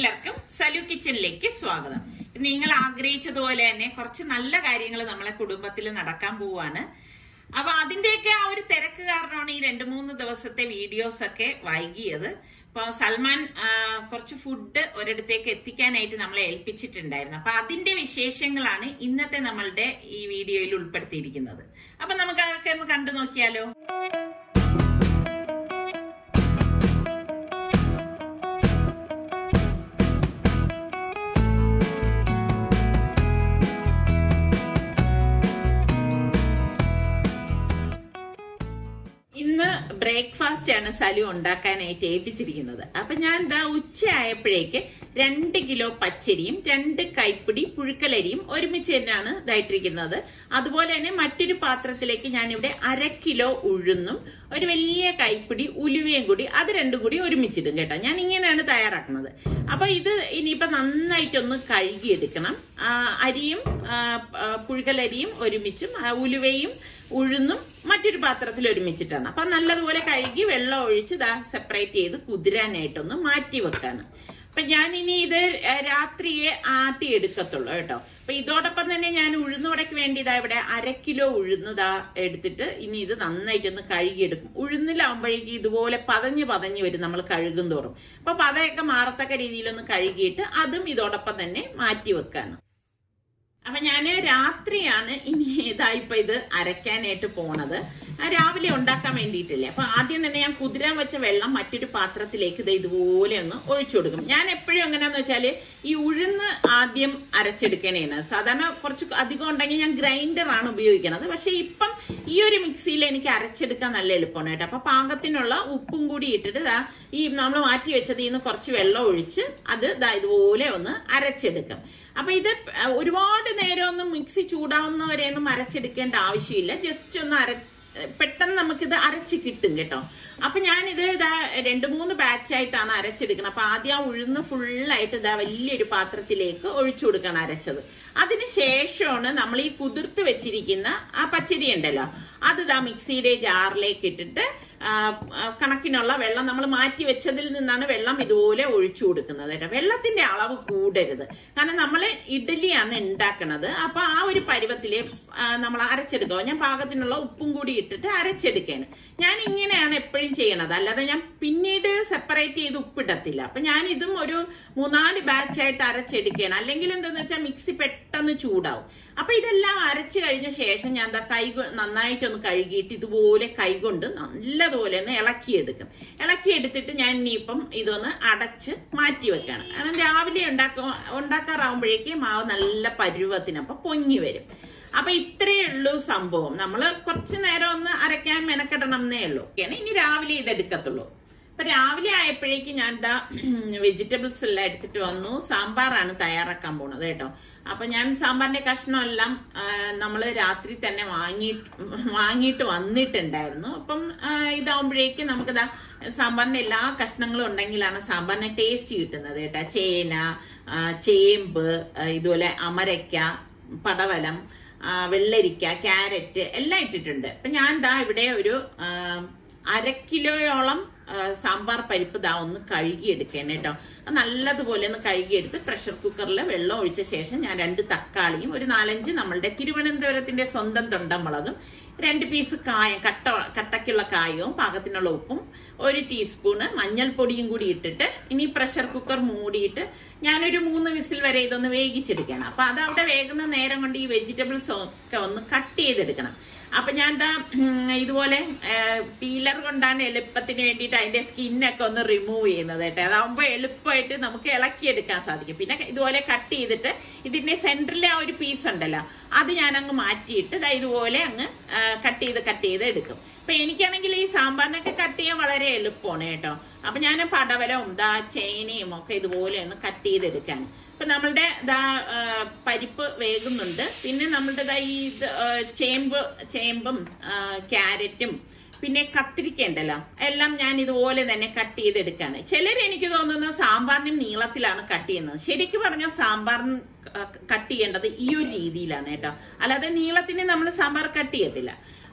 എല്ലാവർക്കും സലു കിച്ചണിലേക്ക് സ്വാഗതം നിങ്ങൾ ആഗ്രഹിച്ചതുപോലെ തന്നെ കുറച്ച് നല്ല കാര്യങ്ങൾ നമ്മളെ കുടുംബത്തിൽ നടക്കാൻ പോവാണ് അപ്പൊ അതിന്റെയൊക്കെ ആ ഒരു തിരക്ക് കാരണമാണ് ഈ രണ്ട് മൂന്ന് ദിവസത്തെ വീഡിയോസ് ഒക്കെ വൈകിയത് ഇപ്പൊ സൽമാൻ ആ, കുറച്ച് ഫുഡ് ഒരിടത്തേക്ക് എത്തിക്കാനായിട്ട് നമ്മളെ ഏൽപ്പിച്ചിട്ടുണ്ടായിരുന്നു അപ്പൊ അതിന്റെ വിശേഷങ്ങളാണ് ഇന്നത്തെ നമ്മളുടെ ഈ വീഡിയോയിൽ ഉൾപ്പെടുത്തിയിരിക്കുന്നത് അപ്പൊ നമുക്ക് അതൊക്കെ ഒന്ന് കണ്ടു നോക്കിയാലോ ഇന്ന് ബ്രേക്ക്ഫാസ്റ്റ് ആണ് സലു ഉണ്ടാക്കാനായിട്ട് ഏൽപ്പിച്ചിരിക്കുന്നത് അപ്പൊ ഞാൻ എന്താ ഉച്ച ആയപ്പോഴേക്ക് രണ്ട് കിലോ പച്ചരിയും രണ്ട് കൈപ്പിടി പുഴുക്കലരിയും ഒരുമിച്ച് തന്നെയാണ് ഇതായിട്ടിരിക്കുന്നത് അതുപോലെ തന്നെ മറ്റൊരു പാത്രത്തിലേക്ക് ഞാൻ ഇവിടെ അര കിലോ ഉഴുന്നും ഒരു വലിയ കൈപ്പിടി ഉലുവയും കൂടി അത് രണ്ടും കൂടി ഒരുമിച്ചിടും കേട്ടോ ഞാൻ ഇങ്ങനെയാണ് തയ്യാറാക്കുന്നത് അപ്പൊ ഇത് ഇനിയിപ്പോ നന്നായിട്ടൊന്ന് കഴുകിയെടുക്കണം ആ, അരിയും ആ, ആ, പുഴുക്കലരിയും ഒരുമിച്ചും ആ, ഉലുവയും ഉഴുന്നും മറ്റൊരു പാത്രത്തിൽ ഒരുമിച്ചിട്ടാണ് അപ്പൊ നല്ലതുപോലെ കഴുകി വെള്ളം ഒഴിച്ച് ഇതാ സെപ്പറേറ്റ് ചെയ്ത് കുതിരാനായിട്ടൊന്ന് മാറ്റി വെക്കാണ് അപ്പൊ ഞാൻ ഇനി ഇത് രാത്രിയെ ആട്ടി എടുക്കത്തുള്ളൂ കേട്ടോ അപ്പൊ ഇതോടൊപ്പം തന്നെ ഞാൻ ഉഴുന്നുവടയ്ക്ക് വേണ്ടി ഇതാ ഇവിടെ അര കിലോ ഉഴുന്നതാ എടുത്തിട്ട് ഇനി ഇത് നന്നായിട്ടൊന്ന് കഴുകിയെടുക്കും ഉഴുന്നിലാവുമ്പോഴേക്ക് ഇതുപോലെ പതഞ്ഞ് പതഞ്ഞ് വരും നമ്മൾ കഴുകും തോറും അപ്പൊ പതയൊക്കെ മാറത്തക്ക രീതിയിലൊന്ന് കഴുകിയിട്ട് അതും ഇതോടൊപ്പം തന്നെ മാറ്റി വെക്കാണ് അപ്പൊ ഞാന് രാത്രിയാണ് ഇനി ഇതാ ഇപ്പൊ ഇത് അരയ്ക്കാനായിട്ട് പോണത് ആ രാവിലെ ഉണ്ടാക്കാൻ വേണ്ടിയിട്ടില്ലേ അപ്പൊ ആദ്യം തന്നെ ഞാൻ കുതിരാൻ വെച്ച വെള്ളം മറ്റൊരു പാത്രത്തിലേക്ക് ഇത് ഇതുപോലെ ഒന്ന് ഒഴിച്ചു കൊടുക്കും ഞാൻ എപ്പോഴും എങ്ങനെയാന്ന് വെച്ചാല് ഈ ഉഴുന്ന് ആദ്യം അരച്ചെടുക്കണേണ് സാധാരണ കുറച്ച് അധികം ഉണ്ടെങ്കിൽ ഞാൻ ഗ്രൈൻഡർ ആണ് ഉപയോഗിക്കുന്നത് പക്ഷെ ഇപ്പം ഈ ഒരു മിക്സിയിൽ എനിക്ക് അരച്ചെടുക്കാൻ നല്ല എളുപ്പമാണ് കേട്ടോ അപ്പൊ പാകത്തിനുള്ള ഉപ്പും കൂടി ഇട്ടിട്ട് ദാ ഈ നമ്മൾ മാറ്റി വെച്ചതിൽ നിന്ന് കുറച്ച് വെള്ളം ഒഴിച്ച് അത് ദാ ഇതുപോലെ ഒന്ന് അരച്ചെടുക്കും അപ്പൊ ഇത് ഒരുപാട് നേരം ഒന്നും മിക്സി ചൂടാവുന്നവരെ ഒന്നും അരച്ചെടുക്കേണ്ട ആവശ്യമില്ല ജസ്റ്റ് ഒന്ന് അര പെട്ടെന്ന് നമുക്കിത് അരച്ച് കിട്ടും കേട്ടോ അപ്പൊ ഞാനിത് ഇതാ രണ്ട് മൂന്ന് batch ആയിട്ടാണ് അരച്ചെടുക്കുന്നത് അപ്പൊ ആദ്യം ആ ഉഴുന്ന് ഫുള്ളായിട്ട് ഇതാ വലിയൊരു പാത്രത്തിലേക്ക് ഒഴിച്ചു കൊടുക്കണം അരച്ചത് അതിന് ശേഷമാണ് നമ്മൾ ഈ കുതിർത്ത് വെച്ചിരിക്കുന്ന ആ പച്ചരി ഉണ്ടല്ലോ അത് ഇതാ മിക്സിയുടെ ജാറിലേക്ക് ഇട്ടിട്ട് ആ, ആ, കണക്കിനുള്ള വെള്ളം നമ്മൾ മാറ്റി വെച്ചതിൽ നിന്നാണ് വെള്ളം ഇതുപോലെ ഒഴിച്ചു കൊടുക്കുന്നത് കേട്ടോ വെള്ളത്തിന്റെ അളവ് കൂടരുത് കാരണം നമ്മൾ ഇഡ്ഡലിയാണ് ഉണ്ടാക്കണത് അപ്പൊ ആ ഒരു പരുവത്തില് നമ്മൾ അരച്ചെടുക്കുക ഞാൻ പാകത്തിനുള്ള ഉപ്പും കൂടി ഇട്ടിട്ട് അരച്ചെടുക്കാണ് ഞാൻ ഇങ്ങനെയാണ് എപ്പോഴും ചെയ്യണത് അല്ലാതെ ഞാൻ പിന്നീട് സെപ്പറേറ്റ് ചെയ്ത് ഉപ്പിടത്തില്ല അപ്പൊ ഞാൻ ഇതും ഒരു മൂന്നാല് ബാച്ച് ആയിട്ട് അരച്ചെടുക്കുകയാണ് അല്ലെങ്കിൽ എന്താന്ന് വെച്ചാൽ മിക്സി പെട്ടെന്ന് ചൂടാവും അപ്പൊ ഇതെല്ലാം അരച്ചു കഴിഞ്ഞ ശേഷം ഞാൻ എന്താ കൈ കൊ- നന്നായിട്ടൊന്ന് കഴുകിയിട്ട് ഇതുപോലെ കൈകൊണ്ട് നല്ലതുപോലെ ഒന്ന് ഇളക്കിയെടുക്കും ഇളക്കിയെടുത്തിട്ട് ഞാൻ ഇനിയിപ്പം ഇതൊന്ന് അടച്ച് മാറ്റി വെക്കാണ് കാരണം രാവിലെ ഉണ്ടാക്ക ഉണ്ടാക്കാറാവുമ്പോഴേക്ക് മാവ് നല്ല പരുവത്തിനപ്പം പൊങ്ങി വരും അപ്പൊ ഇത്രയേ ഉള്ളൂ സംഭവം നമ്മൾ കുറച്ചു നേരം ഒന്ന് അരയ്ക്കാൻ മെനക്കെടണം എന്നേ ഉള്ളൂ ഓക്കെയാണ് ഇനി രാവിലെ ഇതെടുക്കത്തുള്ളൂ അപ്പൊ രാവിലെ ആയപ്പോഴേക്ക് ഞാൻ എന്താ വെജിറ്റബിൾസ് എല്ലാം എടുത്തിട്ട് വന്നു സാമ്പാറാണ് തയ്യാറാക്കാൻ പോണത് കേട്ടോ അപ്പൊ ഞാൻ സാമ്പാറിന്റെ കഷ്ണം എല്ലാം നമ്മൾ രാത്രി തന്നെ വാങ്ങി വാങ്ങിയിട്ട് വന്നിട്ടുണ്ടായിരുന്നു അപ്പം ആ, ഇതാവുമ്പോഴേക്ക് നമുക്കിതാ സാമ്പാറിന്റെ എല്ലാ കഷ്ണങ്ങളും ഉണ്ടെങ്കിലാണ് സാമ്പാറിന് ടേസ്റ്റ് കിട്ടുന്നത് കേട്ടോ ചേന ആ, ചേമ്പ് ആ, ഇതുപോലെ അമരയ്ക്ക പടവലം ആ, വെള്ളരിക്ക ക്യാരറ്റ് എല്ലാം ഇട്ടിട്ടുണ്ട് അപ്പൊ ഞാൻ ദാ ഇവിടെ ഒരു ആ, അര കിലോയോളം ആ, സാമ്പാർ പരിപ്പ് ദാ ഒന്ന് കഴുകിയെടുക്കണം കേട്ടോ അത് നല്ലതുപോലെ ഒന്ന് കഴുകിയെടുത്ത് പ്രഷർ കുക്കറിൽ വെള്ളം ഒഴിച്ച ശേഷം ഞാൻ രണ്ട് തക്കാളിയും ഒരു നാലഞ്ച് നമ്മളുടെ തിരുവനന്തപുരത്തിന്റെ സ്വന്തം തൊണ്ടമുളകും രണ്ട് പീസ് കായം കട്ട കട്ടയ്ക്കുള്ള കായവും പാകത്തിനുള്ള ഉപ്പും ഒരു ടീസ്പൂണ് മഞ്ഞൾപ്പൊടിയും കൂടി ഇട്ടിട്ട് ഇനി പ്രഷർ കുക്കർ മൂടിയിട്ട് ഞാനൊരു മൂന്ന് വിസിൽ വരെ ഇതൊന്ന് വേവിച്ചെടുക്കണം അപ്പൊ അത് അവിടെ വേകുന്ന നേരം കൊണ്ട് ഈ വെജിറ്റബിൾസ് ഒക്കെ ഒന്ന് കട്ട് ചെയ്തെടുക്കണം അപ്പൊ ഞാൻ എന്താ ഇതുപോലെ പീലർ കൊണ്ടാണ് എളുപ്പത്തിന് വേണ്ടിയിട്ട് അതിന്റെ സ്കിന്നൊക്കെ ഒന്ന് റിമൂവ് ചെയ്യുന്നത് കേട്ടോ അതാവുമ്പോ എളുപ്പമായിട്ട് നമുക്ക് ഇളക്കിയെടുക്കാൻ സാധിക്കും പിന്നെ ഇതുപോലെ കട്ട് ചെയ്തിട്ട് ഇതിന്റെ സെന്ററിലെ ആ ഒരു പീസ് ഉണ്ടല്ലോ അത് ഞാൻ അങ്ങ് മാറ്റിയിട്ട് ദാ ഇതുപോലെ അങ്ങ് കട്ട് ചെയ്ത് കട്ട് ചെയ്ത് എടുക്കും അപ്പൊ എനിക്കാണെങ്കിൽ ഈ സാമ്പാറിനൊക്കെ കട്ട് ചെയ്യാൻ വളരെ എളുപ്പമാണ് കേട്ടോ അപ്പൊ ഞാൻ പടവലവും ദാ ചേനയും ഒക്കെ ഇതുപോലെ ഒന്ന് കട്ട് ചെയ്തെടുക്കാൻ ഇപ്പൊ നമ്മളുടെ ദാ ആ, പരിപ്പ് വേകുന്നുണ്ട് പിന്നെ നമ്മളുടെ ദാ ഈ ഇത്, ആ, ചേമ്പ് ചേമ്പും ആ, ക്യാരറ്റും പിന്നെ കത്തിരിക്ക ഉണ്ടല്ലോ എല്ലാം ഞാൻ ഇതുപോലെ തന്നെ കട്ട് ചെയ്തെടുക്കാണ് ചിലർ എനിക്ക് തോന്നുന്നു സാമ്പാറിനും നീളത്തിലാണ് കട്ട് ചെയ്യുന്നത് ശരിക്കും പറഞ്ഞാൽ സാമ്പാറിന് കട്ട് ചെയ്യേണ്ടത് ഈ ഒരു രീതിയിലാണ് കേട്ടോ അല്ലാതെ നീളത്തിന് നമ്മൾ സാമ്പാർ കട്ട് ചെയ്യത്തില്ല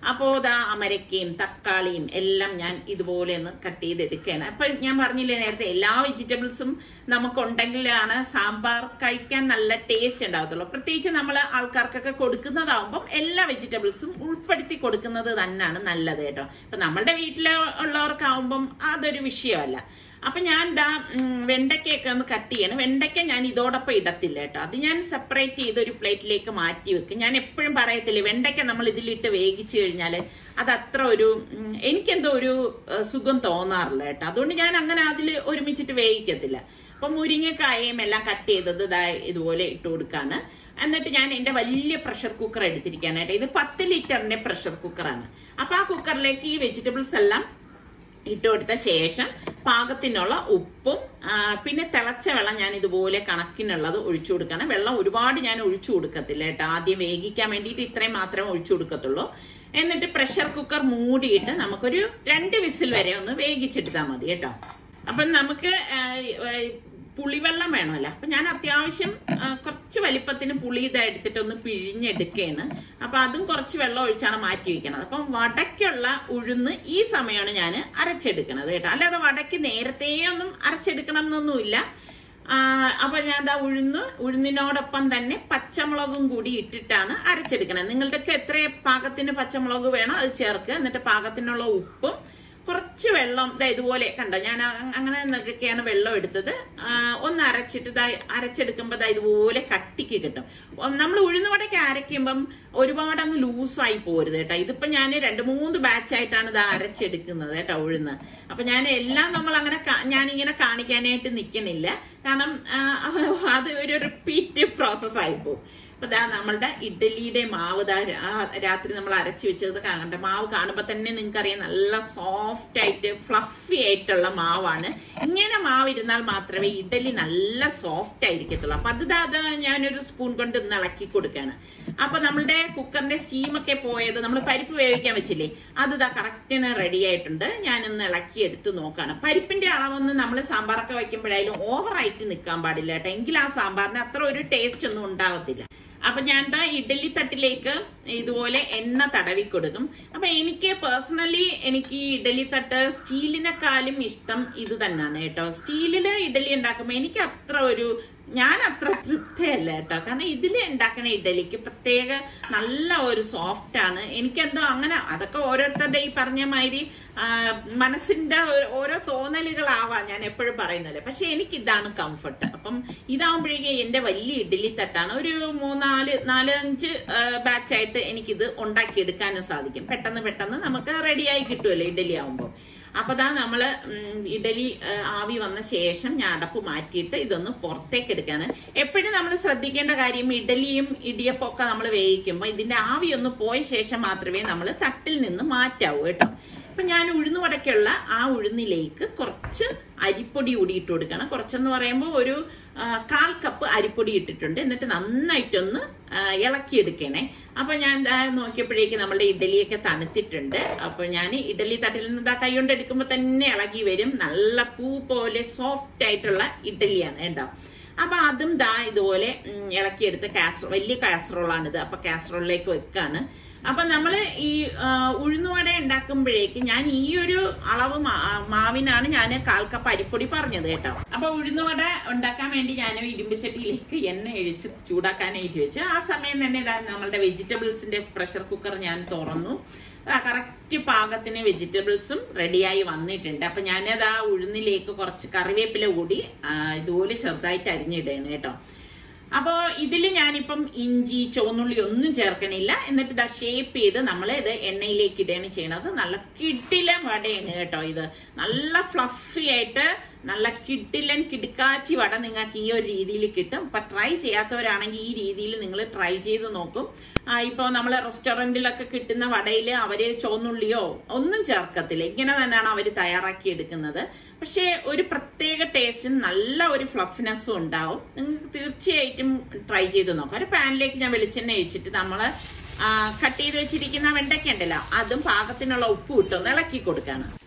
അപ്പോ ദാ അമരക്കയും തക്കാളിയും എല്ലാം ഞാൻ ഇതുപോലെ ഒന്ന് കട്ട് ചെയ്തെടുക്കുകയാണ് അപ്പൊ ഞാൻ പറഞ്ഞില്ലേ നേരത്തെ എല്ലാ വെജിറ്റബിൾസും നമുക്കുണ്ടെങ്കിലാണ് സാമ്പാർ കഴിക്കാൻ നല്ല ടേസ്റ്റ് ഉണ്ടാകത്തുള്ളൂ പ്രത്യേകിച്ച് നമ്മൾ ആൾക്കാർക്കൊക്കെ കൊടുക്കുന്നതാവുമ്പം എല്ലാ വെജിറ്റബിൾസും ഉൾപ്പെടുത്തി കൊടുക്കുന്നത് തന്നെയാണ് നല്ലത് കേട്ടോ ഇപ്പൊ നമ്മളുടെ വീട്ടിൽ ഉള്ളവർക്കാവുമ്പം അതൊരു വിഷയമല്ല അപ്പൊ ഞാൻ ദാ ഉം, വെണ്ടയ്ക്കയൊക്കെ ഒന്ന് കട്ട് ചെയ്യണം വെണ്ടയ്ക്ക ഞാൻ ഇതോടൊപ്പം ഇടത്തില്ല കേട്ടോ അത് ഞാൻ സെപ്പറേറ്റ് ചെയ്ത് ഒരു പ്ലേറ്റിലേക്ക് മാറ്റി വെക്കും ഞാൻ എപ്പോഴും പറയത്തില്ലേ വെണ്ടയ്ക്ക നമ്മൾ ഇതിലിട്ട് വേവിച്ചു കഴിഞ്ഞാൽ അത് അത്ര ഒരു ഉം, എനിക്കെന്തോ ഒരു ഏഹ്, സുഖം തോന്നാറില്ല കേട്ടോ അതുകൊണ്ട് ഞാൻ അങ്ങനെ അതിൽ ഒരുമിച്ചിട്ട് വേവിക്കത്തില്ല അപ്പൊ മുരിങ്ങക്കായയും എല്ലാം കട്ട് ചെയ്തത് ഇതാ ഇതുപോലെ ഇട്ട് കൊടുക്കാണ് എന്നിട്ട് ഞാൻ എന്റെ വലിയ പ്രഷർ കുക്കർ എടുത്തിരിക്കുകയാണ് കേട്ടോ ഇത് പത്ത് ലിറ്ററിന്റെ പ്രഷർ കുക്കറാണ് അപ്പൊ ആ കുക്കറിലേക്ക് ഈ വെജിറ്റബിൾസ് എല്ലാം ഇട്ട് കൊടുത്ത ശേഷം പാകത്തിനുള്ള ഉപ്പും ആ, പിന്നെ തിളച്ച വെള്ളം ഞാൻ ഇതുപോലെ കണക്കിനുള്ളത് ഒഴിച്ചു കൊടുക്കണം വെള്ളം ഒരുപാട് ഞാൻ ഒഴിച്ചു കൊടുക്കത്തില്ല കേട്ടോ ആദ്യം വേവിക്കാൻ വേണ്ടിയിട്ട് ഇത്രയും മാത്രമേ ഒഴിച്ചു കൊടുക്കത്തുള്ളൂ എന്നിട്ട് പ്രഷർ കുക്കർ മൂടിയിട്ട് നമുക്കൊരു രണ്ട് വിസിൽ വരെ ഒന്ന് വേവിച്ചെടുത്താൽ മതി കേട്ടോ അപ്പം നമുക്ക് ആ, ആ, പുളിവെള്ളം വേണമല്ലോ അപ്പൊ ഞാൻ അത്യാവശ്യം ആ, കുറച്ച് വലിപ്പത്തിന് പുളി ഇത് എടുത്തിട്ടൊന്ന് പിഴിഞ്ഞെടുക്കുകയാണ് അപ്പൊ അതും കുറച്ച് വെള്ളം ഒഴിച്ചാണ് മാറ്റി വെക്കണത് അപ്പം വടക്കുള്ള ഉഴുന്ന് ഈ സമയമാണ് ഞാൻ അരച്ചെടുക്കണത് കേട്ടോ അല്ലാതെ വടക്ക് നേരത്തെ ഒന്നും അരച്ചെടുക്കണം എന്നൊന്നുമില്ല ആ, അപ്പൊ ഞാൻ ദാ ഉഴുന്ന് ഉഴുന്നിനോടൊപ്പം തന്നെ പച്ചമുളകും കൂടി ഇട്ടിട്ടാണ് അരച്ചെടുക്കണത് നിങ്ങളുടെയൊക്കെ എത്ര പാകത്തിന് പച്ചമുളക് വേണോ അത് ചേർക്കുക എന്നിട്ട് പാകത്തിനുള്ള ഉപ്പും കുറച്ച് വെള്ളം ദാ ഇതുപോലെ കണ്ടോ ഞാൻ അ- അങ്ങനെ നിന്നൊക്കെയാണ് വെള്ളം എടുത്തത് ആ, ഒന്ന് അരച്ചിട്ട് ദാ അരച്ചെടുക്കുമ്പോൾ ദാ ഇതുപോലെ കട്ടിക്ക് കിട്ടും നമ്മൾ ഉഴുന്നുവടയ്ക്ക് അരയ്ക്കുമ്പം ഒരുപാട് അങ്ങ് ലൂസായി പോരുത് കേട്ടോ ഇതിപ്പോ ഞാൻ രണ്ട് മൂന്ന് ബാച്ച് ആയിട്ടാണ് ഇത് അരച്ചെടുക്കുന്നത് കേട്ടോ ഉഴുന്ന് അപ്പൊ ഞാൻ എല്ലാം നമ്മൾ അങ്ങനെ ഞാനിങ്ങനെ കാണിക്കാനായിട്ട് നിൽക്കണില്ല കാരണം ആ, അത് ഒരു റിപ്പീറ്റ് പ്രോസസ് ആയി പോകും അപ്പൊ ദാ നമ്മളുടെ ഇഡലിയുടെ മാവ് ദാ രാ- രാത്രി നമ്മൾ അരച്ചു വെച്ചത് കാണണ്ട മാവ് കാണുമ്പോ തന്നെ നിങ്ങൾക്ക് അറിയാം നല്ല സോഫ്റ്റ് ആയിട്ട് ഫ്ലഫി ആയിട്ടുള്ള മാവാണ് ഇങ്ങനെ മാവ് ഇരുന്നാൽ മാത്രമേ ഇഡലി നല്ല സോഫ്റ്റ് ആയിരിക്കത്തുള്ളൂ അപ്പൊ അത് ദാ അത് ഞാനൊരു സ്പൂൺ കൊണ്ട് ഇന്ന് ഇളക്കി കൊടുക്കാണ് അപ്പൊ നമ്മളുടെ കുക്കറിന്റെ സ്റ്റീമൊക്കെ പോയത് നമ്മൾ പരിപ്പ് വേവിക്കാൻ വെച്ചില്ലേ അത് ദാ കറക്റ്റിന് റെഡി ആയിട്ടുണ്ട് ഞാനൊന്ന് ഇളക്കി എടുത്ത് നോക്കാണ് പരിപ്പിന്റെ അളവൊന്നും നമ്മൾ സാമ്പാറൊക്കെ വയ്ക്കുമ്പോഴായാലും ഓവറായിട്ട് നിൽക്കാൻ പാടില്ല കേട്ടോ എങ്കിൽ ആ സാമ്പാറിന് അത്ര ഒരു ടേസ്റ്റ് ഒന്നും ഉണ്ടാവത്തില്ല അപ്പൊ ഞാൻ ദാ ഇഡലി തട്ടിലേക്ക് ഇതുപോലെ എണ്ണ തടവി കൊടുക്കും അപ്പൊ എനിക്ക് പേഴ്സണലി എനിക്ക് ഈ ഇഡലി തട്ട് സ്റ്റീലിനെക്കാളും ഇഷ്ടം ഇത് തന്നെയാണ് കേട്ടോ സ്റ്റീലില് ഇഡലി ഉണ്ടാക്കുമ്പോ എനിക്ക് അത്ര ഒരു ഞാൻ അത്ര തൃപ്തിയല്ല കേട്ടോ കാരണം ഇതിൽ ഉണ്ടാക്കുന്ന ഇഡലിക്ക് പ്രത്യേക നല്ല ഒരു സോഫ്റ്റ് ആണ് എനിക്കെന്തോ അങ്ങനെ അതൊക്കെ ഓരോരുത്തരുടെ ഈ പറഞ്ഞ മാതിരി ആ, മനസ്സിന്റെ ഓ- ഓരോ തോന്നലുകളാവാം ഞാൻ എപ്പോഴും പറയുന്നത് പക്ഷെ എനിക്ക് ഇതാണ് കംഫർട്ട് അപ്പം ഇതാവുമ്പോഴേക്കും എന്റെ വലിയ ഇഡലി തട്ടാണ് ഒരു മൂന്നാല് നാലഞ്ച് ബാച്ചായിട്ട് എനിക്കിത് ഉണ്ടാക്കിയെടുക്കാനും സാധിക്കും പെട്ടെന്ന് പെട്ടെന്ന് നമുക്ക് റെഡിയായി കിട്ടുമല്ലോ ഇഡലി ആവുമ്പോൾ അപ്പൊ ദാ നമ്മള് ഉം, ഇഡലി ആ, ആവി വന്ന ശേഷം ഞാൻ അടപ്പ് മാറ്റിയിട്ട് ഇതൊന്ന് പുറത്തേക്ക് എടുക്കാണ് എപ്പോഴും നമ്മൾ ശ്രദ്ധിക്കേണ്ട കാര്യം ഇഡലിയും ഇടിയപ്പം ഒക്കെ നമ്മൾ വേവിക്കുമ്പോൾ ഇതിന്റെ ആവി ഒന്ന് പോയ ശേഷം മാത്രമേ നമ്മൾ തട്ടിൽ നിന്ന് മാറ്റാവൂ കേട്ടോ അപ്പൊ ഞാൻ ഉഴുന്ന് വടക്കുള്ള ആ ഉഴുന്നിലേക്ക് കുറച്ച് അരിപ്പൊടി കൂടി ഇട്ട് കൊടുക്കണം കുറച്ചെന്ന് പറയുമ്പോൾ ഒരു ആ, കാൽ കപ്പ് അരിപ്പൊടി ഇട്ടിട്ടുണ്ട് എന്നിട്ട് നന്നായിട്ടൊന്ന് ആ, ഇളക്കിയെടുക്കണേ അപ്പൊ ഞാൻ ദാ നോക്കിയപ്പോഴേക്ക് നമ്മുടെ ഇഡലിയൊക്കെ തണുത്തിട്ടുണ്ട് അപ്പൊ ഞാൻ ഇഡലി തട്ടിൽ നിന്ന് ദാ കൈ കൊണ്ട് എടുക്കുമ്പോൾ തന്നെ ഇളകി വരും നല്ല പൂ പോലെ സോഫ്റ്റ് ആയിട്ടുള്ള ഇഡലിയാണ് കേട്ടോ അപ്പൊ അതും ദാ ഇതുപോലെ ഉം, ഇളക്കിയെടുത്ത് കാസറോ വലിയ കാസറോളാണിത് അപ്പൊ കാസറോളിലേക്ക് വെക്കാണ് അപ്പൊ നമ്മള് ഈ ആ, ഉഴുന്നുവട ഉണ്ടാക്കുമ്പോഴേക്ക് ഞാൻ ഈ ഒരു അളവ് മാ- മാവിനാണ് ഞാൻ കാൽ കപ്പ് അരിപ്പൊടി പറഞ്ഞത് കേട്ടോ അപ്പൊ ഉഴുന്നുവട ഉണ്ടാക്കാൻ വേണ്ടി ഞാൻ ഇരുമ്പുചട്ടിയിലേക്ക് എണ്ണ ഒഴിച്ച് ചൂടാക്കാനായിട്ട് വെച്ചു ആ സമയം തന്നെ ഇതാ നമ്മളുടെ വെജിറ്റബിൾസിന്റെ പ്രഷർ കുക്കർ ഞാൻ തുറന്നു കറക്റ്റ് പാകത്തിന് വെജിറ്റബിൾസും റെഡിയായി വന്നിട്ടുണ്ട് അപ്പൊ ഞാനത് ആ ഉഴുന്നിലേക്ക് കുറച്ച് കറിവേപ്പില കൂടി ആ, ഇതുപോലെ ചെറുതായിട്ട് അരിഞ്ഞിടേണ് കേട്ടോ അപ്പോ ഇതിൽ ഞാനിപ്പം ഇഞ്ചി ചുവന്നുള്ളി ഒന്നും ചേർക്കണില്ല എന്നിട്ട് ഇതാ ഷേപ്പ് ചെയ്ത് നമ്മൾ ഇത് എണ്ണയിലേക്ക് ഇടുകയാണ് ചെയ്യണത് നല്ല കിടിലൻ വടയാണ് കേട്ടോ ഇത് നല്ല ഫ്ലഫി ആയിട്ട് നല്ല കിടിലൻ കിടുക്കാച്ചി വട നിങ്ങൾക്ക് ഈ ഒരു രീതിയിൽ കിട്ടും അപ്പൊ ട്രൈ ചെയ്യാത്തവരാണെങ്കിൽ ഈ രീതിയിൽ നിങ്ങൾ ട്രൈ ചെയ്ത് നോക്കും ആ, ഇപ്പൊ നമ്മൾ റെസ്റ്റോറന്റിലൊക്കെ കിട്ടുന്ന വടയിൽ അവര് ചുവന്നുള്ളിയോ ഒന്നും ചേർക്കത്തില്ല ഇങ്ങനെ തന്നെയാണ് അവർ തയ്യാറാക്കി എടുക്കുന്നത് പക്ഷെ ഒരു പ്രത്യേക ടേസ്റ്റും നല്ല ഒരു ഫ്ലഫ്നെസ്സും ഉണ്ടാവും നിങ്ങൾക്ക് തീർച്ചയായിട്ടും ട്രൈ ചെയ്ത് നോക്കാം ഒരു പാനിലേക്ക് ഞാൻ വെളിച്ചെണ്ണ ഒഴിച്ചിട്ട് നമ്മള് കട്ട് ചെയ്ത് വെച്ചിരിക്കുന്ന വെണ്ടയ്ക്ക ഉണ്ടല്ലോ അതും പാകത്തിനുള്ള ഉപ്പ് ഇട്ടൊന്ന് ഇളക്കി കൊടുക്കാണ്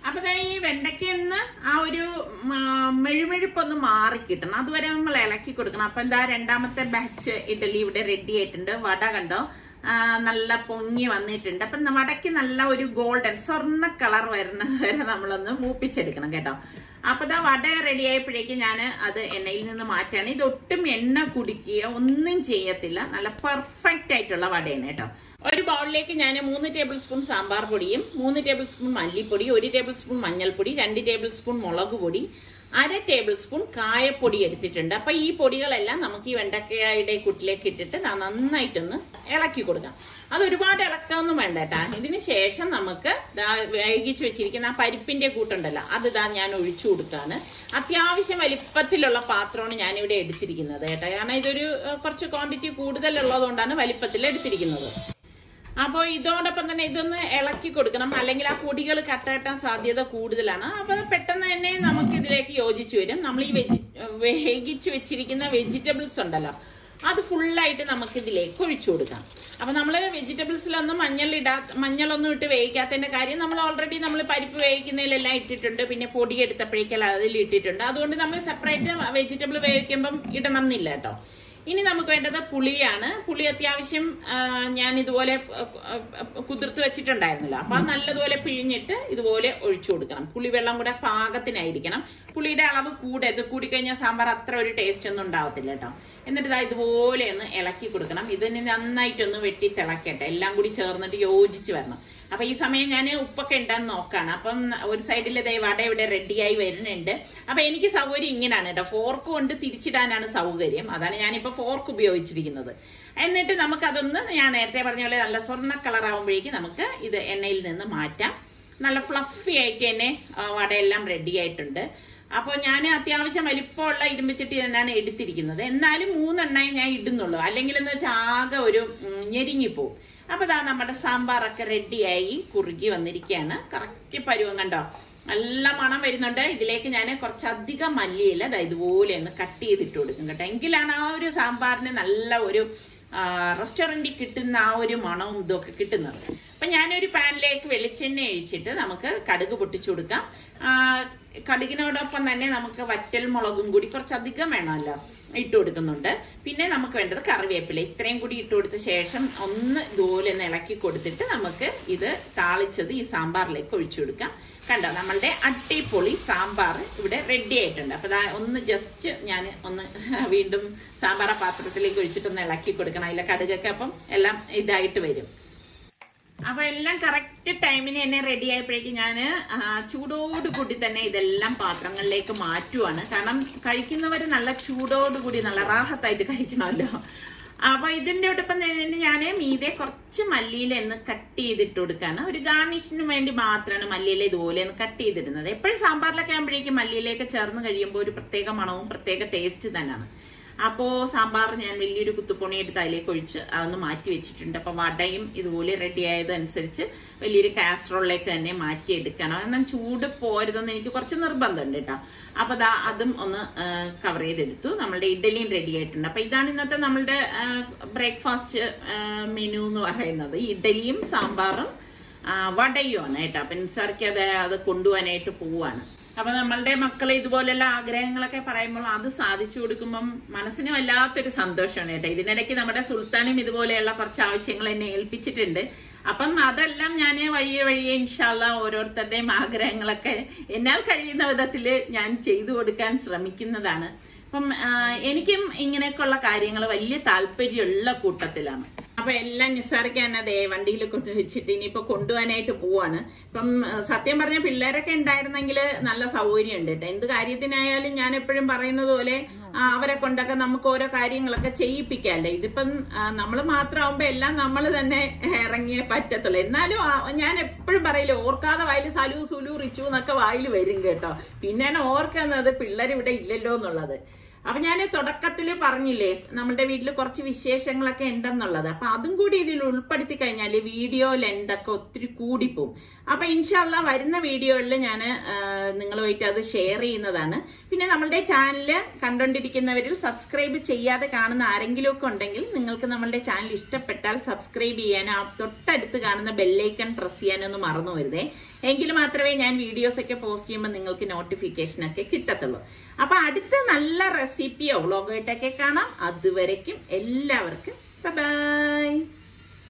അപ്പൊ ദേ ഈ വെണ്ടയ്ക്കൊന്ന് ആ ഒരു മ- മെഴുമെഴുപ്പൊന്ന് മാറി കിട്ടണം അതുവരെ നമ്മൾ ഇളക്കി കൊടുക്കണം അപ്പൊ എന്താ രണ്ടാമത്തെ ബാച്ച് ഇഡലി ഇവിടെ റെഡി ആയിട്ടുണ്ട് വട കണ്ടോ ആ, നല്ല പൊങ്ങി വന്നിട്ടുണ്ട് അപ്പൊ ന- വടയ്ക്ക് നല്ല ഒരു ഗോൾഡൻ സ്വർണ്ണ കളർ വരുന്നത് വരെ നമ്മളൊന്ന് മൂപ്പിച്ചെടുക്കണം കേട്ടോ അപ്പൊ ദാ വട റെഡി ആയപ്പോഴേക്കും ഞാൻ അത് എണ്ണയിൽ നിന്ന് മാറ്റാണ് ഇത് ഒട്ടും എണ്ണ കുടിക്കുക ഒന്നും ചെയ്യത്തില്ല നല്ല പെർഫെക്റ്റ് ആയിട്ടുള്ള വടയാണ് കേട്ടോ ഒരു ബൗളിലേക്ക് ഞാൻ മൂന്ന് ടേബിൾ സ്പൂൺ സാമ്പാർ പൊടിയും മൂന്ന് ടേബിൾ സ്പൂൺ മല്ലിപ്പൊടി ഒരു ടേബിൾ സ്പൂൺ മഞ്ഞൾപ്പൊടി രണ്ട് ടേബിൾ സ്പൂൺ മുളക് പൊടി അര ടേബിൾ സ്പൂൺ കായപ്പൊടി എടുത്തിട്ടുണ്ട് അപ്പൊ ഈ പൊടികളെല്ലാം നമുക്ക് ഈ വെണ്ടക്കായുടെ കുട്ടിലേക്ക് ഇട്ടിട്ട് ദാ നന്നായിട്ടൊന്ന് ഇളക്കി കൊടുക്കാം അത് ഒരുപാട് ഇളക്കാനൊന്നും വേണ്ട കേട്ടാ ഇതിന് ശേഷം നമുക്ക് ദാ വേവിച്ച് വെച്ചിരിക്കുന്ന ആ പരിപ്പിന്റെ കൂട്ടുണ്ടല്ലോ അത് ദാ ഞാൻ ഒഴിച്ചു കൊടുക്കാണ് അത്യാവശ്യം വലിപ്പത്തിലുള്ള പാത്രമാണ് ഞാൻ ഇവിടെ എടുത്തിരിക്കുന്നത് കേട്ടോ കാരണം ഇതൊരു ഏഹ്, കുറച്ച് ക്വാണ്ടിറ്റി കൂടുതലുള്ളതുകൊണ്ടാണ് വലിപ്പത്തിൽ എടുത്തിരിക്കുന്നത് അപ്പോൾ ഇതോടൊപ്പം തന്നെ ഇതൊന്ന് ഇളക്കി കൊടുക്കണം അല്ലെങ്കിൽ ആ പൊടികൾ കട്ടകെട്ടാൻ സാധ്യത കൂടുതലാണ് അപ്പൊ പെട്ടെന്ന് തന്നെ നമുക്ക് ഇതിലേക്ക് യോജിച്ചു വരും നമ്മൾ ഈ വെജി വേവിച്ച് വെച്ചിരിക്കുന്ന വെജിറ്റബിൾസ് ഉണ്ടല്ലോ അത് ഫുള്ളായിട്ട് നമുക്ക് ഇതിലേക്ക് ഒഴിച്ചു കൊടുക്കാം അപ്പൊ നമ്മൾ വെജിറ്റബിൾസിലൊന്നും മഞ്ഞൾ ഇടാ മഞ്ഞളൊന്നും ഇട്ട് വേവിക്കാത്തതിന്റെ കാര്യം നമ്മൾ ഓൾറെഡി നമ്മൾ പരിപ്പ് വേവിക്കുന്നതിലെല്ലാം ഇട്ടിട്ടുണ്ട് പിന്നെ പൊടി എടുത്തപ്പോഴേക്കും അതിൽ ഇട്ടിട്ടുണ്ട് അതുകൊണ്ട് നമ്മൾ സെപ്പറേറ്റ് വെജിറ്റബിൾ വേവിക്കുമ്പം ഇടണം എന്നില്ല കേട്ടോ ഇനി നമുക്ക് വേണ്ടത് പുളിയാണ് പുളി അത്യാവശ്യം ആ, ഞാൻ ഇതുപോലെ ആ, ആ, കുതിർത്ത് വെച്ചിട്ടുണ്ടായിരുന്നല്ലോ അപ്പൊ അത് നല്ലതുപോലെ പിഴിഞ്ഞിട്ട് ഇതുപോലെ ഒഴിച്ചു കൊടുക്കണം പുളി വെള്ളം കൂടെ പാകത്തിനായിരിക്കണം പുളിയുടെ അളവ് കൂടരുത് കൂടിക്കഴിഞ്ഞാൽ സാമ്പാർ അത്ര ഒരു ടേസ്റ്റ് ഒന്നും ഉണ്ടാവത്തില്ല കേട്ടോ എന്നിട്ട് ഇതാ ഇതുപോലെ ഒന്ന് ഇളക്കി കൊടുക്കണം ഇതിന് നന്നായിട്ടൊന്ന് വെട്ടി തിളക്കട്ടെ എല്ലാം കൂടി ചേർന്നിട്ട് യോജിച്ച് വരണം അപ്പൊ ഈ സമയം ഞാൻ ഉപ്പൊക്കെ ഉണ്ടെന്ന് നോക്കാണ് അപ്പം ഒരു സൈഡിൽ ദേ വട ഇവിടെ റെഡിയായി വരുന്നുണ്ട് അപ്പൊ എനിക്ക് സൗകര്യം ഇങ്ങനെയാണ് കേട്ടോ ഫോർക്ക് കൊണ്ട് തിരിച്ചിടാനാണ് സൗകര്യം അതാണ് ഞാനിപ്പോ ഫോർക്ക് ഉപയോഗിച്ചിരിക്കുന്നത് എന്നിട്ട് നമുക്കതൊന്ന് ഞാൻ നേരത്തെ പറഞ്ഞ പോലെ നല്ല സ്വർണ്ണ കളർ ആകുമ്പോഴേക്കും നമുക്ക് ഇത് എണ്ണയിൽ നിന്ന് മാറ്റാം നല്ല ഫ്ലഫി ആയിട്ട് തന്നെ ആ, വടയെല്ലാം റെഡി ആയിട്ടുണ്ട് അപ്പോൾ ഞാൻ അത്യാവശ്യം വലിപ്പമുള്ള ഇരുമ്പിച്ചട്ടി തന്നെയാണ് എടുത്തിരിക്കുന്നത് എന്നാലും മൂന്നെണ്ണയെ ഞാൻ ഇടുന്നുള്ളൂ അല്ലെങ്കിൽ എന്ന് വെച്ചാൽ ആകെ ഒരു ഉം, ഞെരുങ്ങിപ്പോവും അപ്പൊ ദാ നമ്മുടെ സാമ്പാറൊക്കെ റെഡിയായി കുറുകി വന്നിരിക്കുകയാണ് കറക്റ്റ് പരുവം കണ്ടോ നല്ല മണം വരുന്നുണ്ട് ഇതിലേക്ക് ഞാൻ കുറച്ചധികം മല്ലിയില ദാ ഇതുപോലെ ഒന്ന് കട്ട് ചെയ്തിട്ട് കൊടുക്കും കേട്ടോ എങ്കിലാണ് ആ ഒരു സാമ്പാറിന് നല്ല ഒരു റെസ്റ്റോറന്റിൽ കിട്ടുന്ന ആ ഒരു മണവും ഇതൊക്കെ കിട്ടുന്നത് അപ്പൊ ഞാനൊരു പാനിലേക്ക് വെളിച്ചെണ്ണ ഒഴിച്ചിട്ട് നമുക്ക് കടുക് പൊട്ടിച്ചു കൊടുക്കാം ആ, കടുകിനോടൊപ്പം തന്നെ നമുക്ക് വറ്റൽ മുളകും കൂടി കുറച്ചധികം വേണമല്ലോ ഇട്ട് കൊടുക്കുന്നുണ്ട് പിന്നെ നമുക്ക് വേണ്ടത് കറിവേപ്പില ഇത്രയും കൂടി ഇട്ട് കൊടുത്ത ശേഷം ഒന്ന് ഇതുപോലെ ഒന്ന് ഇളക്കി കൊടുത്തിട്ട് നമുക്ക് ഇത് താളിച്ചത് ഈ സാമ്പാറിലേക്ക് ഒഴിച്ചു കൊടുക്കാം കണ്ടോ നമ്മളുടെ അട്ടിപ്പൊളി സാമ്പാർ ഇവിടെ റെഡി ആയിട്ടുണ്ട് അപ്പൊ ദാ ഒന്ന് ജസ്റ്റ് ഞാൻ ഒന്ന് വീണ്ടും സാമ്പാർ ആ പാത്രത്തിലേക്ക് ഒഴിച്ചിട്ട് ഒന്ന് ഇളക്കി കൊടുക്കണം അതിലെ കടുകൊക്കെ അപ്പം എല്ലാം ഇതായിട്ട് വരും അപ്പൊ എല്ലാം കറക്റ്റ് ടൈമിന് തന്നെ റെഡി ആയപ്പോഴേക്കും ഞാൻ ചൂടോട് കൂടി തന്നെ ഇതെല്ലാം പാത്രങ്ങളിലേക്ക് മാറ്റുവാണ് കാരണം കഴിക്കുന്നവർ നല്ല ചൂടോട് കൂടി നല്ല റാഹത്തായിട്ട് കഴിക്കണമല്ലോ അപ്പൊ ഇതിന്റെ ഒപ്പം തന്നെ ഞാൻ മീതെ കുറച്ച് മല്ലിയില എന്ന് കട്ട് ചെയ്തിട്ട് കൊടുക്കാണ് ഒരു ഗാർണിഷിന് വേണ്ടി മാത്രമാണ് മല്ലിയില ഇതുപോലെ ഒന്ന് കട്ട് ചെയ്തിടുന്നത് എപ്പോഴും സാമ്പാറിലൊക്കെ ആകുമ്പോഴേക്കും മല്ലിയിലയൊക്കെ ചേർന്ന് കഴിയുമ്പോൾ ഒരു പ്രത്യേക മണവും പ്രത്യേക ടേസ്റ്റ് തന്നെയാണ് അപ്പോ സാമ്പാർ ഞാൻ വലിയൊരു കുത്തുപ്പൊണി എടുത്ത് അതിലേക്ക് ഒഴിച്ച് അതൊന്ന് മാറ്റി വെച്ചിട്ടുണ്ട് അപ്പൊ വടയും ഇതുപോലെ റെഡി ആയതനുസരിച്ച് വലിയൊരു കാസറോളിലേക്ക് തന്നെ മാറ്റി എടുക്കണം കാരണം ചൂട് പോരുതെന്ന് എനിക്ക് കുറച്ച് നിർബന്ധമുണ്ട് കേട്ടോ അപ്പൊ ദാ അതും ഒന്ന് കവർ ചെയ്തെടുത്തു നമ്മളുടെ ഇഡലിയും റെഡി ആയിട്ടുണ്ട് അപ്പൊ ഇതാണ് ഇന്നത്തെ നമ്മളുടെ ബ്രേക്ക്ഫാസ്റ്റ് മെനു എന്ന് പറയുന്നത് ഇഡലിയും സാമ്പാറും ആ, വടയുമാണ് കേട്ടോ അപ്പൊ നിസാർക്ക് അത് അത് കൊണ്ടുപോകാനായിട്ട് പോവാണ് അപ്പൊ നമ്മളുടെ മക്കളെ ഇതുപോലെയുള്ള ആഗ്രഹങ്ങളൊക്കെ പറയുമ്പോൾ അത് സാധിച്ചു കൊടുക്കുമ്പം മനസ്സിന് വല്ലാത്തൊരു സന്തോഷമാണ് കേട്ടോ ഇതിനിടയ്ക്ക് നമ്മുടെ സുൽത്താനും ഇതുപോലെയുള്ള കുറച്ച് ആവശ്യങ്ങൾ എന്നെ ഏൽപ്പിച്ചിട്ടുണ്ട് അപ്പം അതെല്ലാം ഞാൻ വഴിയെ വഴിയെ ഇൻഷാല്ല ഓരോരുത്തരുടെയും ആഗ്രഹങ്ങളൊക്കെ എന്നാൽ കഴിയുന്ന വിധത്തിൽ ഞാൻ ചെയ്തു കൊടുക്കാൻ ശ്രമിക്കുന്നതാണ് അപ്പം ആ, എനിക്കും ഇങ്ങനെയൊക്കെയുള്ള കാര്യങ്ങൾ വലിയ താല്പര്യമുള്ള കൂട്ടത്തിലാണ് അപ്പൊ എല്ലാം നിസ്സാറിക്കാൻ അതെ വണ്ടിയിൽ കൊണ്ടുവച്ചിട്ട് ഇനിയിപ്പോ കൊണ്ടുപോകാനായിട്ട് പോവാണ് ഇപ്പം ആ, സത്യം പറഞ്ഞ പിള്ളേരൊക്കെ ഉണ്ടായിരുന്നെങ്കിൽ നല്ല സൗകര്യമുണ്ട് കേട്ടോ എന്ത് കാര്യത്തിനായാലും ഞാൻ എപ്പോഴും പറയുന്നത് പോലെ ആ, അവരെ കൊണ്ടൊക്കെ നമുക്ക് ഓരോ കാര്യങ്ങളൊക്കെ ചെയ്യിപ്പിക്കാമല്ലോ ഇതിപ്പം നമ്മൾ മാത്രമാകുമ്പോ എല്ലാം നമ്മൾ തന്നെ ഇറങ്ങിയേ പറ്റത്തുള്ളൂ എന്നാലും ആ, ഞാൻ എപ്പോഴും പറയില്ല ഓർക്കാതെ വായിൽ സലു സുലു റിച്ചു എന്നൊക്കെ വായിൽ വരും കേട്ടോ പിന്നെയാണ് ഓർക്കുന്നത് പിള്ളേർ ഇവിടെ ഇല്ലല്ലോ എന്നുള്ളത് അപ്പൊ ഞാൻ തുടക്കത്തിൽ പറഞ്ഞില്ലേ നമ്മുടെ വീട്ടിൽ കുറച്ച് വിശേഷങ്ങളൊക്കെ ഉണ്ടെന്നുള്ളത് അപ്പൊ അതും കൂടി ഇതിൽ ഉൾപ്പെടുത്തി കഴിഞ്ഞാൽ വീഡിയോ ലെന്ത് ഒക്കെ ഒത്തിരി കൂടിപ്പോവും അപ്പൊ ഇൻഷാല്ല വരുന്ന വീഡിയോകളിൽ ഞാൻ നിങ്ങളുമായിട്ട് അത് ഷെയർ ചെയ്യുന്നതാണ് പിന്നെ നമ്മളുടെ ചാനൽ കണ്ടുകൊണ്ടിരിക്കുന്നവരിൽ സബ്സ്ക്രൈബ് ചെയ്യാതെ കാണുന്ന ആരെങ്കിലും ഒക്കെ ഉണ്ടെങ്കിൽ നിങ്ങൾക്ക് നമ്മളുടെ ചാനൽ ഇഷ്ടപ്പെട്ടാൽ സബ്സ്ക്രൈബ് ചെയ്യാൻ ആ തൊട്ടടുത്ത് കാണുന്ന ബെല്ലൈക്കൺ പ്രസ് ചെയ്യാനൊന്നും മറന്നു വരുതേ എങ്കിൽ മാത്രമേ ഞാൻ വീഡിയോസ് ഒക്കെ പോസ്റ്റ് ചെയ്യുമ്പോൾ നിങ്ങൾക്ക് നോട്ടിഫിക്കേഷൻ ഒക്കെ കിട്ടത്തുള്ളൂ അപ്പൊ അടുത്ത നല്ല റെസിപ്പിയോ വ്ളോഗായിട്ടൊക്കെ കാണാം അതുവരയ്ക്കും എല്ലാവർക്കും ബൈ